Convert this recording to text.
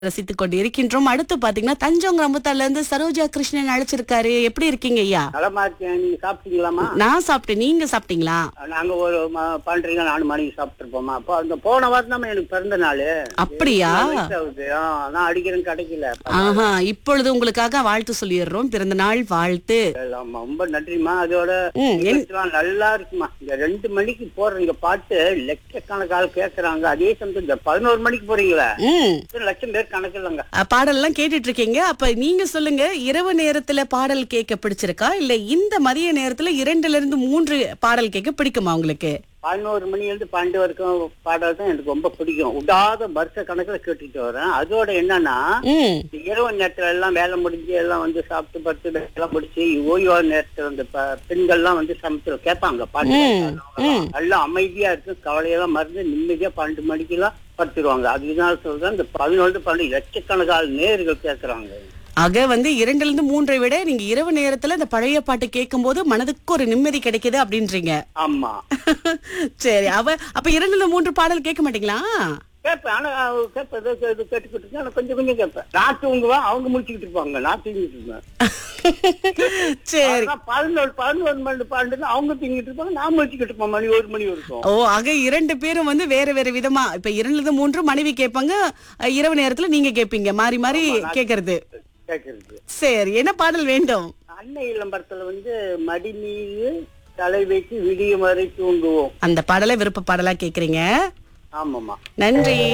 ரசித்துக் கொண்டு இருக்கின்றோம் அடுத்து பாத்தீங்கன்னா தஞ்சோங்க ரம்புத்தால இருந்து சரோஜா கிருஷ்ணன் அழைச்சிருக்காரு எப்படி இருக்கீங்க ஐயா நலமா இருக்கேன் நீங்க சாப்பிட்டீங்களாமா நான் சாப்பிட்டேன் நீங்க சாப்பிட்டீங்களா நாங்க ஒரு ம- பன்னெண்டரை நாலு மணிக்கு சாப்பிட்டுருப்போமா அப்போ அந்த போன வாரம் தான் எனக்கு பிறந்த நாள் அப்படியா வயசாகுது ஆ, நான் அடிக்கிறேன் கிடைக்கல ஆஹா இப்பொழுது உங்களுக்காக வாழ்த்து சொல்லிடுறோம் பிறந்த நாள் வாழ்த்து ஆமா, ரொம்ப நன்றிம்மா அதோட ம், என்- நிகழ்ச்சிலாம் நல்லா இருக்குமா இந்த ரெண்டு மணிக்கு போடுற இந்த பாட்டு லட்சக்கணக்கால் கேக்குறாங்க அதே சமயம் இந்த பதினோரு மணிக்கு போறீங்களே ம் இத்தனை லட்சம் பேர் கணக்கு இல்லைங்க அஹ், பாடல்லாம் கேட்டுட்டு இருக்கீங்க அப்ப நீங்க சொல்லுங்க இரவு நேரத்துல பாடல் கேட்க பிடிச்சிருக்கா இல்ல இந்த மதிய நேரத்துல இரண்டுல இருந்து மூன்று பாடல் கேட்க பிடிக்குமா உங்களுக்கு பதினோரு மணில இருந்து பன்னெண்டு வரைக்கும் பாடல் தான் எனக்கு ரொம்ப பிடிக்கும் விடாத வருஷ கணக்குல கேட்டுட்டு வரேன் அதோட என்னன்னா ம் இந்த இரவு நேரத்துல எல்லாம் வேலை முடிஞ்சு எல்லாம் வந்து சாப்பிட்டு படுத்து எல்லாம் முடிச்சு ஓய்வான நேரத்துல அந்த ப- பெண்கள்லாம் வந்து சமைச்சு கேட்பாங்க பாட்டு ம். நல்லா அமைதியா இருக்கு கவலையெல்லாம் மறந்து நிம்மதியா பன்னெண்டு மணிக்கு எல்லாம் படுத்துருவாங்க அதனால சொல்றேன் இந்த பதினொன்று பன்னெண்டு லட்சக்கணக்கான நேர்கள் கேட்கறாங்க ஆக வந்து இரண்டுல இருந்து மூன்றை விட நீங்க இரவு நேரத்துல இந்த பழைய பாட்டு கேட்கும் போது மனதுக்கு ஒரு நிம்மதி கிடைக்குது அப்படின்றீங்க ஆமா சரி அவ அப்ப இரண்டுல இருந்து மூன்று பாடல் கேட்க மாட்டீங்களா கேட்பேன் ஆனா கேட்பேன் ஏதோ இது கேட்டுக்கிட்டு இருக்கேன் ஆனா கொஞ்சம் கொஞ்சம் கேட்பேன் நான் தூங்குவேன் அவங்க முடிச்சுக்கிட்டு இருப்பாங்க நான் தூங்கிட்டு இருப்பேன் சரி ஆனா பதினோரு பதினோரு மணி பன்னெண்டு அவங்க தூங்கிட்டு இருப்பாங்க நான் முடிச்சுக்கிட்டு இருப்பேன் மணி ஒரு மணி வரைக்கும் ஓ ஆக இரண்டு பேரும் வந்து வேற வேற விதமா இப்ப இரண்டுல இருந்து மூன்று மனைவி கேட்பாங்க அஹ், இரவு நேரத்துல நீங்க கேட்பீங்க மாறி மாறி கேக்குறது கேட்கறது சரி என்ன பாடல் வேண்டும் அன்னை இளம்பரத்துல வந்து மடி மீது தலை வைத்து விடியும் வரை தூங்குவோம் அந்த பாடலை விருப்ப பாடலா கேக்குறீங்க ஆமாமா நன்றி